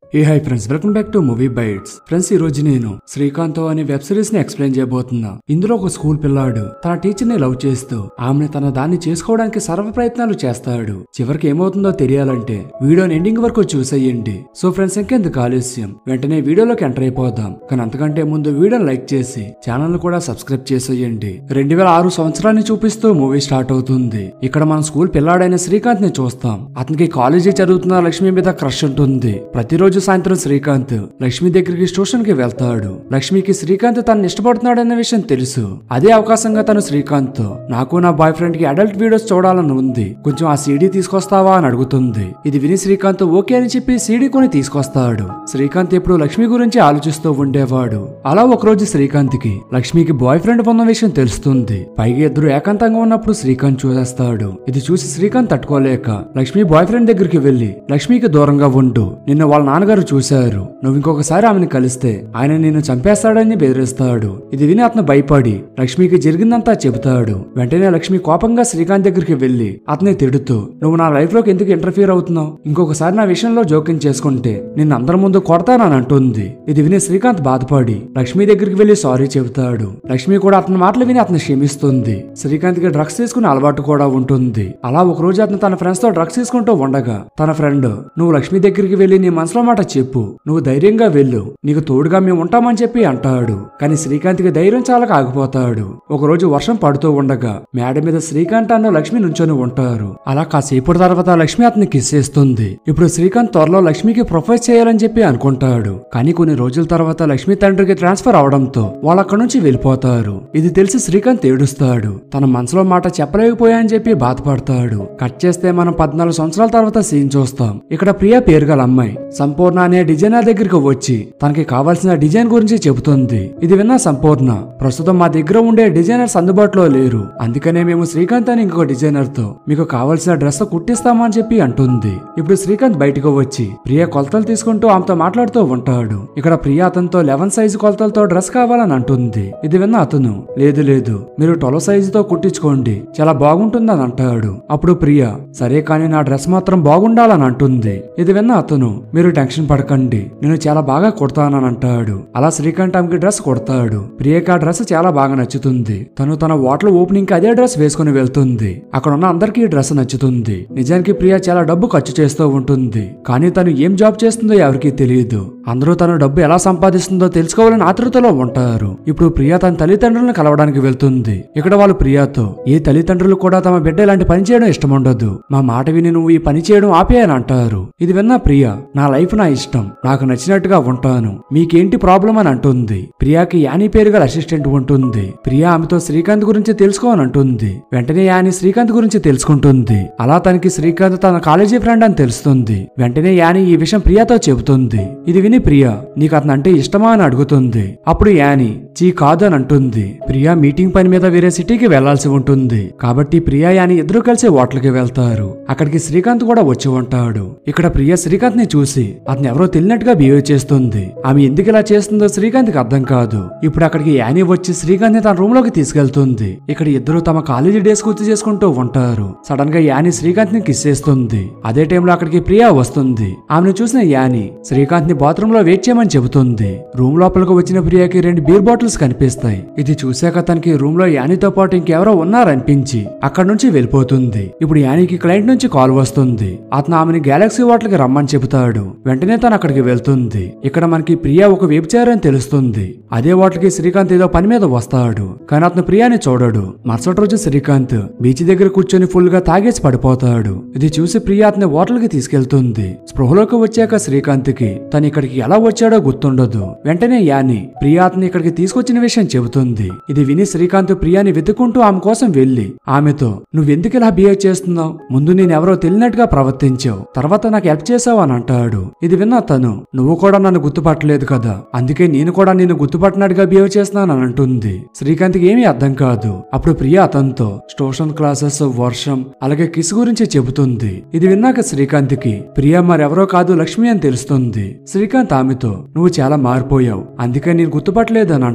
A hi friends welcome back to movie bytes friends ఈ రోజు నేను శ్రీకాంత్ అనే వెబ్ సిరీస్ ని ఎక్స్ప్లెయిన్ చేయబోతున్నా ఇందులో ఒక స్కూల్ పిల్లాడు తన టీచర్ ని లవ్ చేస్తూ ఆమెను తన దాన్ని చేసుకోవడానికి సర్వ ప్రయత్నాలు చేస్తాడు చివరికి ఏమవుతుందో తెలియాలంటే వీడియోని ఎండింగ్ వరకు చూసేయండి సో ఫ్రెండ్స్ ఇంకెందుకు ఆలస్యం వెంటనే వీడియోలోకి ఎంటర్ అయిపోదాం కానీ అంతకంటే ముందు వీడియోని లైక్ చేసి ఛానల్ కూడా సబ్స్క్రైబ్ చేసేయండి రెండు వేల ఆరు సంవత్సరాన్ని చూపిస్తూ మూవీ స్టార్ట్ అవుతుంది ఇక్కడ మన స్కూల్ పిల్లాడైన శ్రీకాంత్ ని చూస్తాం అతనికి కాలేజీ చదువుతున్న లక్ష్మి మీద క్రష్ ఉంటుంది ప్రతిరోజు సాయంత్రం శ్రీకాంత్ లక్ష్మి దగ్గరికి ట్యూషన్ కి వెళ్తాడు లక్ష్మికి శ్రీకాంత్ తను ఇష్టపడుతున్నాడన్న విషయం తెలుసు అదే అవకాశంగా తను శ్రీకాంత్ తో నాకు నా బాయ్ ఫ్రెండ్ కి అడల్ట్ వీడియోస్ చూడాలని ఉంది కొంచెం ఆ సీడీ తీసుకొస్తావా అని అడుగుతుంది ఇది విని శ్రీకాంత్ ఓకే అని చెప్పి సీడీ కొని తీసుకొస్తాడు శ్రీకాంత్ ఎప్పుడు లక్ష్మి గురించి ఆలోచిస్తూ ఉండేవాడు అలా ఒకరోజు శ్రీకాంత్ కి లక్ష్మికి బాయ్ ఫ్రెండ్ ఉన్న విషయం తెలుస్తుంది పైగా ఇద్దరు ఏకాంతంగా ఉన్నప్పుడు శ్రీకాంత్ చూసేస్తాడు ఇది చూసి శ్రీకాంత్ తట్టుకోలేక లక్ష్మి బాయ్ ఫ్రెండ్ దగ్గరికి వెళ్లి లక్ష్మికి దూరంగా ఉండు నిన్న వాళ్ళ నాన్నగారు చూశారు నువ్వు ఇంకొకసారి ఆమెను కలిస్తే ఆయన నిన్ను చంపేస్తాడని బెదిరిస్తాడు ఇది విని అతను భయపడి లక్ష్మికి జరిగిందంతా చెబుతాడు వెంటనే లక్ష్మి కోపంగా శ్రీకాంత్ దగ్గరికి వెళ్లి అతన్ని తిడుతూ నువ్వు నా లైఫ్ లోకి ఎందుకు ఇంటర్ఫియర్ అవుతున్నావు ఇంకొకసారి నా విషయంలో జోక్యం చేసుకుంటే నిన్ను అందరి ముందు కొడతానని అంటుంది ఇది విని శ్రీకాంత్ బాధపడి లక్ష్మి దగ్గరికి వెళ్లి సారీ చెబుతాడు లక్ష్మి కూడా అతని మాటలు విని అతను క్షమిస్తుంది శ్రీకాంత్ కి డ్రగ్స్ తీసుకునే అలవాటు కూడా ఉంటుంది అలా ఒక రోజు అతను తన ఫ్రెండ్స్ తో డ్రగ్స్ తీసుకుంటూ ఉండగా తన ఫ్రెండ్ నువ్వు లక్ష్మి దగ్గరికి వెళ్లి నీ మనసులో మాట చెప్పు నువ్వు ధైర్యంగా వెళ్ళు నీకు తోడుగా మేము ఉంటామని చెప్పి అంటాడు కానీ శ్రీకాంత్ కి ధైర్యం చాలక ఆగిపోతాడు ఒక రోజు వర్షం పడుతూ ఉండగా మేడ మీద శ్రీకాంత్ అన్న లక్ష్మి నుంచొని ఉంటారు అలా కాసేపటి తర్వాత లక్ష్మి అతన్ని కిస్ చేస్తుంది ఇప్పుడు శ్రీకాంత్ త్వరలో లక్ష్మికి ప్రొఫైజ్ చేయాలని చెప్పి అనుకుంటాడు కానీ కొన్ని రోజుల తర్వాత లక్ష్మి తండ్రికి ట్రాన్స్ఫర్ అవడంతో వాళ్ళు అక్కడి నుంచి వెళ్ళిపోతారు ఇది తెలిసి శ్రీకాంత్ ఏడుస్తాడు తన మనసులో మాట చెప్పలేకపోయా అని చెప్పి బాధపడతాడు కట్ చేస్తే మనం పద్నాలుగు సంవత్సరాల తర్వాత సీన్ చూస్తాం ఇక్కడ ప్రియా పేరు గల అమ్మాయి సంపూర్ణ అనే డిజైనర్ దగ్గరికి వచ్చి తనకి కావాల్సిన డిజైన్ గురించి చెబుతుంది ఇది విన్న సంపూర్ణ ప్రస్తుతం మా దగ్గర ఉండే డిజైనర్స్ అందుబాటులో లేరు అందుకనే మేము శ్రీకాంత్ అని ఇంకొక డిజైనర్ తో మీకు కావాల్సిన డ్రెస్ కుట్టిస్తామని చెప్పి అంటుంది ఇప్పుడు శ్రీకాంత్ బయటకు వచ్చి ప్రియ కొలతలు తీసుకుంటూ ఆమెతో మాట్లాడుతూ ఉంటాడు ఇక్కడ ప్రియ అతనితో లెవెన్ సైజు కొలతలతో డ్రెస్ కావాలని అంటుంది ఇది విన్న అతను లేదు లేదు మీరు ట్వెల్వ్ సైజుతో కుట్టించుకోండి చాలా బాగుంటుందని అంటాడు అప్పుడు ప్రియ సరే కానీ నా డ్రెస్ మాత్రం బాగుండాలని అంటుంది ఇది విన్న అతను మీరు టెన్షన్ పడకండి నేను చాలా బాగా కుడతానని అంటాడు అలా శ్రీకాంత్ ఆమెకి డ్రెస్ కుడతాడు ప్రియకి ఆ డ్రెస్ చాలా బాగా నచ్చుతుంది తను తన వాటర్ ఓపెనింగ్ కి అదే డ్రెస్ వేసుకుని వెళ్తుంది అక్కడ ఉన్న అందరికీ ఈ డ్రెస్ నచ్చుతుంది నిజానికి ప్రియ చాలా డబ్బు ఖర్చు చేస్తూ ఉంటుంది కానీ తను ఏం జాబ్ చేస్తుందో ఎవరికీ తెలియదు అందరూ తను డబ్బు ఎలా సంపాదిస్తుందో తెలుసుకోవాలని ఆతృతలో ఉంటారు ఇప్పుడు ప్రియా తన తల్లిదండ్రులను కలవడానికి వెళ్తుంది ఇక్కడ వాళ్ళు ప్రియాతో ఏ తల్లిదండ్రులు కూడా తమ బిడ్డ ఇలాంటి పని చేయడం ఇష్టం ఉండదు మా మాట విని నువ్వు ఈ పని చేయడం ఆపేయని అంటారు ఇది విన్న ప్రియా నా లైఫ్ నా ఇష్టం నాకు నచ్చినట్టుగా ఉంటాను మీకేంటి ప్రాబ్లం అని అంటుంది ప్రియాకి యానీ పేరు గల అసిస్టెంట్ ఉంటుంది ప్రియా ఆమెతో శ్రీకాంత్ గురించి తెలుసుకోని అంటుంది వెంటనే యాని శ్రీకాంత్ గురించి తెలుసుకుంటుంది అలా తనకి శ్రీకాంత్ తన కాలేజీ ఫ్రెండ్ అని తెలుస్తుంది వెంటనే యాని ఈ విషయం ప్రియాతో చెబుతుంది ఇది విని ప్రియా నీకు అతను అంటే ఇష్టమా అని అడుగుతుంది అప్పుడు యాని చీ కాదు అని అంటుంది ప్రియా మీటింగ్ పని మీద వేరే సిటీకి వెళ్లాల్సి ఉంటుంది కాబట్టి ప్రియా యాని ఇద్దరు కలిసి హోటల్కి వెళ్తారు అక్కడికి శ్రీకాంత్ కూడా వచ్చి ఉంటాడు ఇక్కడ ప్రియా శ్రీకాంత్ ని చూసి అతను ఎవరో తెలియనట్టుగా బిహేవ్ చేస్తుంది ఆమె ఎందుకు ఇలా చేస్తుందో శ్రీకాంత్ కి అర్థం కాదు ఇప్పుడు అక్కడికి యాని వచ్చి శ్రీకాంత్ ని తన రూమ్ లోకి తీసుకెళ్తుంది ఇక్కడ ఇద్దరు తమ కాలేజీ డేస్ గుర్తు చేసుకుంటూ ఉంటారు సడన్ గా యాని శ్రీకాంత్ ని కిస్ చేస్తుంది అదే టైంలో అక్కడికి ప్రియా వస్తుంది ఆమెను చూసిన యాని శ్రీకాంత్ ని బాత్రూమ్ లో వెయిట్ చేయమని చెబుతుంది రూమ్ లోపలికి వచ్చిన ప్రియాకి రెండు బీర్ బాటిల్స్ కనిపిస్తాయి ఇది చూశాక తనకి రూమ్ లో యానితో పాటు ఇంకెవరో ఉన్నారనిపించి అక్కడ నుంచి వెళ్ళిపోతుంది ఇప్పుడు యానికి క్లయింట్ నుంచి కాల్ వస్తుంది అతను ఆమెని గెలాక్సీ హోటల్ కి రమ్మని చెబుతాడు వెంటనే తను అక్కడికి వెళ్తుంది ఇక్కడ మనకి ప్రియా ఒక వ్యభిచారం అని తెలుస్తుంది అదే హోటల్కి శ్రీకాంత్ ఏదో పని మీద వస్తాడు కానీ అతను ప్రియాని చూడడు మరుసటి రోజు శ్రీకాంత్ బీచ్ దగ్గర కూర్చొని ఫుల్ గా తాగేసి పడిపోతాడు ఇది చూసి ప్రియా అతని హోటల్ కి తీసుకెళ్తుంది స్పృహలోకి వచ్చాక శ్రీకాంత్ కి తను ఇక్కడికి ఎలా వచ్చాడో గుర్తుండదు వెంటనే యాని ప్రియా అతని ఇక్కడికి తీసుకొచ్చిన విషయం చెబుతుంది ఇది విని శ్రీకాంత్ ప్రియాని వెతుక్కుంటూ ఆమె కోసం వెళ్లి ఆమెతో నువ్వెందుకు ఇలా బిహేవ్ చేస్తున్నావు ముందు నేనెవరో తెలియనట్టుగా ప్రవర్తించావు తర్వాత నాకు హెల్ప్ చేసావు అని అంటాడు ఇది విన్న తను నువ్వు కూడా నన్ను గుర్తుపట్టలేదు కదా అందుకే నేను కూడా నిన్ను గుర్తుపట్టినట్టుగా బిహేవ్ చేస్తున్నాను అని అంటుంది శ్రీకాంత్కి ఏమీ అర్థం కాదు అప్పుడు ప్రియా అతనితో ట్యూషన్ క్లాసెస్ వర్షం అలాగే కిస్ గురించి చెబుతుంది ఇది విన్నాక శ్రీకాంత్ కి ప్రియా మరెవరో కాదు లక్ష్మి అని తెలుస్తుంది శ్రీకాంత్ ఆమెతో నువ్వు చాలా మారిపోయావు అందుకే నేను గుర్తుపట్టలేదు అని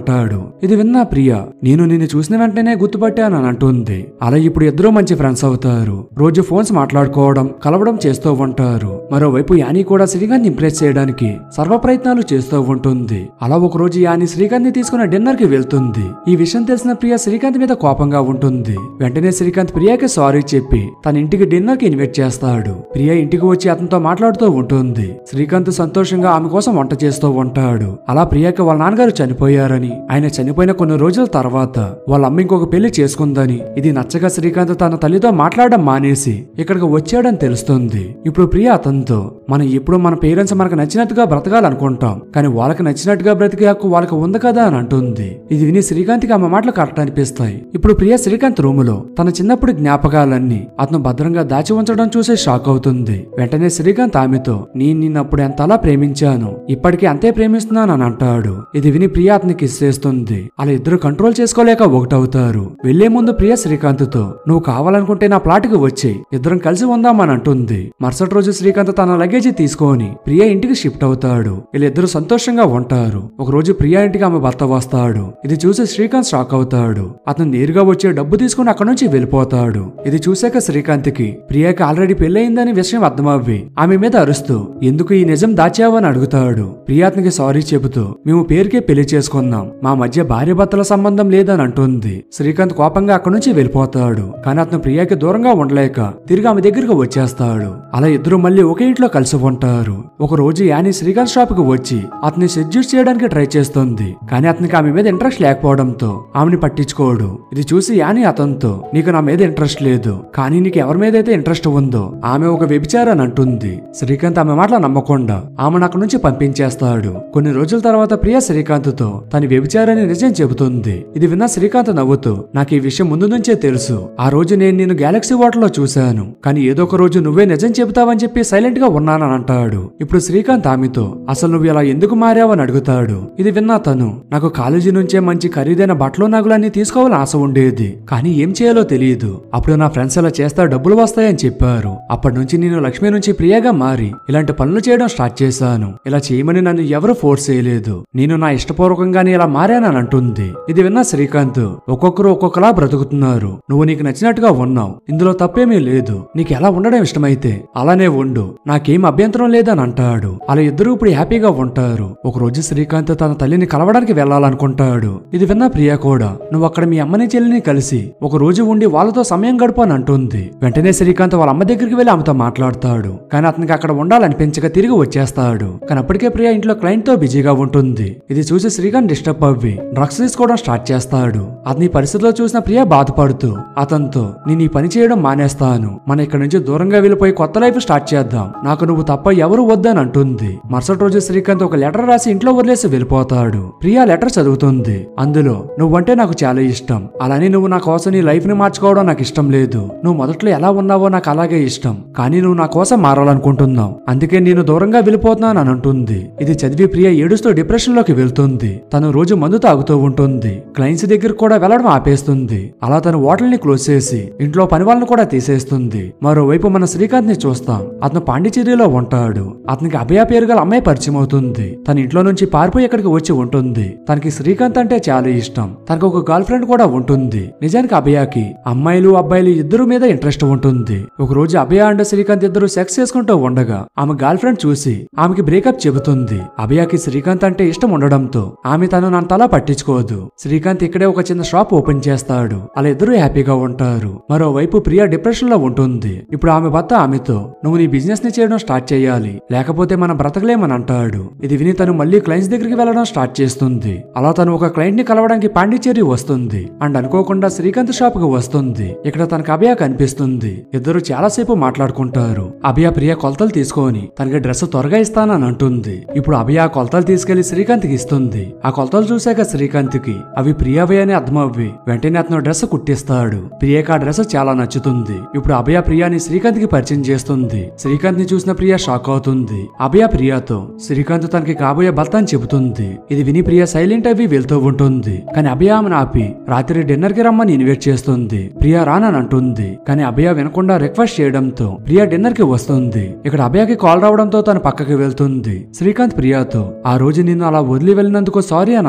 అంటాడు ఇది విన్నా ప్రియ నేను నిన్ను చూసిన వెంటనే గుర్తుపట్టాను అని అంటుంది అలా ఇప్పుడు ఇద్దరూ మంచి ఫ్రెండ్స్ అవుతారు రోజు ఫోన్స్ మాట్లాడుకోవడం కలవడం చేస్తూ ఉంటారు మరోవైపు యానీ కూడా శ్రీకాంత్ ఇంప్రెస్ చేయడానికి సర్వ ప్రయత్నాలు చేస్తూ ఉంటుంది అలా ఒక రోజు యానీ శ్రీకాంత్ ని తీసుకున్న డిన్నర్ కి వెళ్తుంది ఈ విషయం తెలిసిన ప్రియ శ్రీకాంత్ మీద కోపంగా ఉంటుంది వెంటనే శ్రీకాంత్ ప్రియకి సారీ చెప్పి తన ఇంటికి డిన్నర్ కి ఇన్వైట్ చేస్తాడు ప్రియ ఇంటికి వచ్చి అతనితో మాట్లాడుతూ ఉంటుంది శ్రీకాంత్ సంతోషంగా ఆమె కోసం వంట చేస్తూ ఉంటాడు అలా ప్రియకి వాళ్ళ నాన్నగారు చనిపోయారని ఆయన చనిపోయిన కొన్ని రోజుల తర్వాత వాళ్ళ అమ్మ ఇంకొక పెళ్లి చేసుకుందని ఇది నచ్చగా శ్రీకాంత్ తన తల్లితో మాట్లాడడం మానేసి ఇక్కడికి వచ్చాడని తెలుస్తుంది ఇప్పుడు ప్రియ అతనితో మనం ఎప్పుడు మన పేరెంట్స్ మనకు నచ్చినట్టుగా బ్రతకాలనుకుంటాం కానీ వాళ్ళకి నచ్చినట్టుగా బ్రతికే హక్కు వాళ్ళకి ఉంది కదా అని అంటుంది ఇది విని శ్రీకాంత్కి ఆమె మాటలు కరెక్ట్ అనిపిస్తాయి ఇప్పుడు ప్రియ శ్రీకాంత్ రూములో తన చిన్నప్పుడు జ్ఞాపకాలన్నీ అతను భద్రంగా దాచి ఉంచడం చూసి షాక్ అవుతుంది వెంటనే శ్రీకాంత్ ఆమెతో నేను నిన్నప్పుడు ఎంతలా ప్రేమించాను ఇప్పటికీ అంతే ప్రేమిస్తున్నాను అని అంటాడు ఇది విని ప్రియ అతనికి కిస్ చేస్తుంది అలా ఇద్దరు కంట్రోల్ చేసుకోలేక ఒకటవుతారు వెళ్లే ముందు ప్రియ శ్రీకాంత్ తో నువ్వు కావాలనుకుంటే నా ప్లాట్కి వచ్చి ఇద్దరం కలిసి ఉందామని అంటుంది మరుసటి రోజు శ్రీకాంత్ తన లగేజీ తీసుకొని ప్రియ ఇంటికి షిఫ్ట్ అవుతాడు వీళ్ళిద్దరూ సంతోషంగా ఉంటారు ఒక రోజు ప్రియా ఇంటికి ఆమె భర్త వస్తాడు ఇది చూసి శ్రీకాంత్ షాక్ అవుతాడు అతను నేరుగా వచ్చే డబ్బు తీసుకుని అక్కడి నుంచి వెళ్ళిపోతాడు ఇది చూశాక శ్రీకాంత్ కి ప్రియాకి ఆల్రెడీ పెళ్ళయిందని విషయం అర్థమవ్వి ఆమె మీద అరుస్తూ ఎందుకు ఈ నిజం దాచావని అడుగుతాడు ప్రియా అతనికి సారీ చెబుతూ మేము పేరుకే పెళ్లి చేసుకున్నాం మా మధ్య భార్య భర్తల సంబంధం లేదని అంటుంది శ్రీకాంత్ కోపంగా అక్కడి నుంచి వెళ్ళిపోతాడు కానీ అతను ప్రియాకి దూరంగా ఉండలేక తిరిగి ఆమె దగ్గరకు వచ్చేస్తాడు అలా ఇద్దరు మళ్ళీ ఒకే ఇంట్లో కలిసి ఉంటారు ఒక రోజు యానీ శ్రీకాంత్ షాప్ కు వచ్చి అతన్ని సెడ్యూస్ చేయడానికి ట్రై చేస్తుంది కానీ అతనికి ఆమె మీద ఇంట్రెస్ట్ లేకపోవడంతో ఆమెని పట్టించుకోడు ఇది చూసి యానీ అతనితో నీకు నా మీద ఇంట్రెస్ట్ లేదు కానీ నీకు ఎవరి మీద అయితే ఇంట్రెస్ట్ ఉందో ఆమె ఒక వ్యభిచారని అంటుంది శ్రీకాంత్ ఆమె మాటలు నమ్మకుండా ఆమెను అక్కడి నుంచి పంపించేస్తాడు కొన్ని రోజుల తర్వాత ప్రియ శ్రీకాంత్ తో తన వ్యభిచారాన్ని నిజం చెబుతుంది ఇది విన్న శ్రీకాంత్ నవ్వుతూ నాకు ఈ విషయం ముందు నుంచే తెలుసు ఆ రోజు నేను నిన్ను గెలాక్సీ వాటర్ లో చూశాను కానీ ఏదో ఒక రోజు నువ్వే నిజం చెబుతావని చెప్పి సైలెంట్ గా ఉన్నానని అంటాడు ఇప్పుడు శ్రీకాంత్ ఆమెతో అసలు నువ్వు ఇలా ఎందుకు మారావని అడుగుతాడు ఇది విన్నా తను నాకు కాలేజీ నుంచే మంచి ఖరీదైన బట్టలు నగులన్నీ తీసుకోవాలని ఆశ ఉండేది కానీ ఏం చేయాలో తెలియదు అప్పుడు నా ఫ్రెండ్స్ ఇలా చేస్తా డబ్బులు వస్తాయని చెప్పారు అప్పటి నుంచి నేను లక్ష్మి నుంచి ప్రియాగా మారి ఇలాంటి పనులు చేయడం స్టార్ట్ చేశాను ఇలా చేయమని నన్ను ఎవరు ఫోర్స్ చేయలేదు నేను నా ఇష్టపూర్వకంగానే ఇలా మారానని అంటుంది ఇది విన్న శ్రీకాంత్ ఒక్కొక్కరు ఒక్కొక్కలా బ్రతుకుతున్నారు నువ్వు నీకు నచ్చినట్టుగా ఉన్నావు ఇందులో తప్పేమీ లేదు నీకు ఎలా ఉండడం ఇష్టమైతే అలానే ఉండు నాకేం అభ్యంతరం లేదని అంటాడు అలా ఇద్దరు ఇప్పుడు హ్యాపీగా ఉంటారు ఒక రోజు శ్రీకాంత్ తన తల్లిని కలవడానికి వెళ్ళాలనుకుంటాడు ఇది విన్న ప్రియా కూడా నువ్వు అక్కడ మీ అమ్మని చెల్లిని కలిసి ఒక రోజు ఉండి వాళ్ళతో సమయం గడుపు అని అంటుంది వెంటనే శ్రీకాంత్ వాళ్ళ అమ్మ దగ్గరికి వెళ్లి ఆమెతో మాట్లాడతాడు కానీ అతనికి అక్కడ ఉండాలనిపించక తిరిగి వచ్చేస్తాడు కానీ అప్పటికే ప్రియా ఇంట్లో క్లయింట్ తో బిజీగా ఉంటుంది ఇది చూసి శ్రీకాంత్ డిస్టర్బ్ అవ్వి డ్రగ్స్ తీసుకోవడం స్టార్ట్ చేస్తాడు అతని పరిస్థితిలో చూసిన ప్రియా బాధపడుతూ అతనితో నేను ఈ పని చేయడం మానేస్తాను మన ఇక్కడ నుంచి దూరంగా వెళ్ళిపోయి కొత్త లైఫ్ స్టార్ట్ చేద్దాం నాకు నువ్వు తప్ప ఎవరు వద్దని అంటుంది మరుసటి రోజు శ్రీకాంత్ ఒక లెటర్ రాసి ఇంట్లో వదిలేసి వెళ్ళిపోతాడు ప్రియా లెటర్ చదువుతుంది అందులో నువ్వంటే నాకు చాలా ఇష్టం అలానే నువ్వు నా కోసం నీ లైఫ్ ని మార్చుకోవడం నాకు ఇష్టం లేదు నువ్వు మొదట్లో ఎలా ఉన్నావో నాకు అలాగే ఇష్టం కానీ నువ్వు నా కోసం మారాలనుకుంటున్నావు అందుకే నేను దూరంగా వెళ్ళిపోతున్నాను అని అంటుంది ఇది చదివి ప్రియ ఏడుస్తూ డిప్రెషన్ లోకి వెళ్తుంది తను రోజు మందు తాగుతూ ఉంటుంది క్లయింట్స్ దగ్గర కూడా వెళ్ళడం ఆపేస్తుంది అలా తను హోటల్ ని క్లోజ్ చేసి ఇంట్లో పని వాళ్ళని కూడా తీసేస్తుంది మరోవైపు మన శ్రీకాంత్ ని చూస్తాం అతను పాండిచేరిలో ఉంటాడు అతనికి అభయ పేరు గల అమ్మాయి పరిచయం అవుతుంది తన ఇంట్లో నుంచి పారిపోయి ఇక్కడికి వచ్చి ఉంటుంది తనకి శ్రీకాంత్ అంటే చాలా ఇష్టం తనకు ఒక గర్ల్ ఫ్రెండ్ కూడా ఉంటుంది నిజానికి అభయకి అమ్మాయిలు అబ్బాయిలు ఇద్దరు మీద ఇంట్రెస్ట్ ఉంటుంది ఒక రోజు అభయ అండ్ శ్రీకాంత్ ఇద్దరు సెక్స్ చేసుకుంటూ ఉండగా ఆమె గర్ల్ ఫ్రెండ్ చూసి ఆమెకి బ్రేకప్ చెబుతుంది అభయకి శ్రీకాంత్ అంటే ఇష్టం ఉండడంతో ఆమె తను తలా పట్టించుకోదు శ్రీకాంత్ ఇక్కడే ఒక చిన్న షాప్ ఓపెన్ చేస్తాడు అలా ఇద్దరు హ్యాపీగా ఉంటారు మరోవైపు ప్రియా డిప్రెషన్ లో ఉంటుంది ఇప్పుడు ఆమె భర్త ఆమెతో నువ్వు నీ బిజినెస్ ని చేయడం స్టార్ట్ చేయాలి లేకపోతే మనం బ్రతకలేమని అంటాడు ఇది విని తను మళ్ళీ క్లయింట్స్ దగ్గరికి వెళ్ళడం స్టార్ట్ చేస్తుంది అలా తను ఒక క్లయింట్ ని కలవడానికి పాండిచేరి వస్తుంది అండ్ అనుకోకుండా శ్రీకాంత్ షాప్ కు వస్తుంది ఇక్కడ తనకు అభయ కనిపిస్తుంది ఇద్దరు చాలాసేపు మాట్లాడుకుంటారు అభయ ప్రియ కొలతలు తీసుకొని తనకి డ్రెస్ త్వరగా ఇస్తానని అంటుంది ఇప్పుడు అభయ ఆ కొలతలు తీసుకెళ్లి శ్రీకాంత్ కి ఇస్తుంది ఆ కొలతలు చూశాక శ్రీకాంత్ కి అవి ప్రియవే అని అర్థమవ్వి వెంటనే అతను డ్రెస్ కుట్టిస్తాడు ప్రియకి ఆ డ్రెస్ చాలా నచ్చుతుంది ఇప్పుడు అభయ ప్రియాని శ్రీకాంత్ కి పరిచయం చేస్తుంది శ్రీకాంత్ ని చూసిన ప్రియ షాక్ అవుతుంది అభయ ప్రియాతో శ్రీకాంత్ తనకి కాబోయే భర్త అని చెబుతుంది ఇది విని ప్రియ సైలెంట్ అవి వెళ్తూ ఉంటుంది కానీ అభయ ఆమెను ఆపి రాత్రి డిన్నర్ కి రమ్మని ఇన్వైట్ చేస్తుంది ప్రియ రానని అంటుంది కానీ అభయ వినకుండా రిక్వెస్ట్ చేయడంతో ప్రియ డిన్నర్ కి వస్తుంది ఇక్కడ అభయకి కాల్ రావడంతో తను పక్కకి వెళ్తుంది శ్రీకాంత్ ప్రియాతో ఆ రోజు నిన్ను అలా వదిలి వెళ్ళినందుకు సారీ అని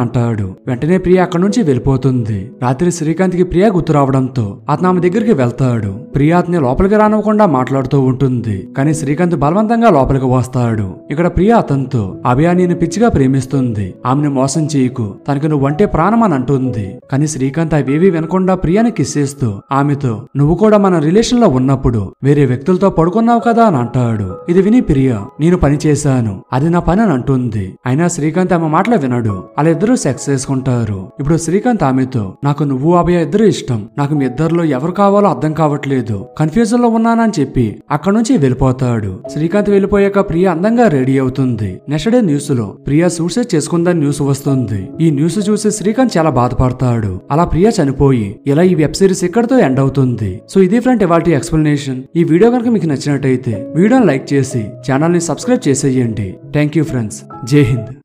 అంటాడు వెంటనే ప్రియ అక్కడి నుంచి వెళ్ళిపోతుంది రాత్రి శ్రీకాంత్ కి ప్రియ గుర్తు రావడంతో అతను ఆమె దగ్గరికి వెళ్తాడు ప్రియ అతని లోపలికి రానివ్వకుండా మాట్లాడుతూ ఉంటుంది కానీ శ్రీకాంత్ బలవంతంగా లోపలికి వస్తాడు ఇక్కడ ప్రియ అతనితో అభయ నేను పిచ్చిగా ప్రేమిస్తుంది ఆమెను మోసం చేయకు తనకి నువ్వంటే ప్రాణం అని అంటుంది కానీ శ్రీకాంత్ అవేవి వినకుండా ప్రియాని కిస్ చేస్తూ ఆమెతో నువ్వు కూడా మన రిలేషన్ లో ఉన్నప్పుడు వేరే వ్యక్తులతో పడుకున్నావు కదా అని అంటాడు ఇది విని ప్రియ నేను పని చేశాను అది నా పని అని అంటుంది అయినా శ్రీకాంత్ ఆమె మాటలు వినడు అలా ఇద్దరు సెక్స్ చేసుకుంటారు ఇప్పుడు శ్రీకాంత్ ఆమెతో నాకు నువ్వు అభయ ఇద్దరు ఇష్టం నాకు మీ ఇద్దరిలో ఎవరు కావాలో అర్థం కావట్లేదు కన్ఫ్యూజన్ లో ఉన్నానని చెప్పి అక్కడ నుంచి వెళ్ళిపోతాడు శ్రీకాంత్ వెళ్ళిపోయాక ప్రియ అందంగా రెడీ అవుతుంది నెక్స్ట్ డే న్యూస్ లో ప్రియ సూసైడ్ చేసుకుందని న్యూస్ వస్తుంది ఈ న్యూస్ చూసి శ్రీకాంత్ చాలా బాధపడతాడు అలా ప్రియ చనిపోయి ఇలా ఈ వెబ్ సిరీస్ ఇక్కడతో ఎండ్ అవుతుంది సో ఇది ఫ్రెండ్ ఇవాటి ఎక్స్ప్లెనేషన్ ఈ వీడియో కనుక మీకు నచ్చినట్టయితే వీడియోని లైక్ చేసి ఛానల్ ని సబ్స్క్రైబ్ చేసేయండి థ్యాంక్ యూ ఫ్రెండ్స్ జై హింద్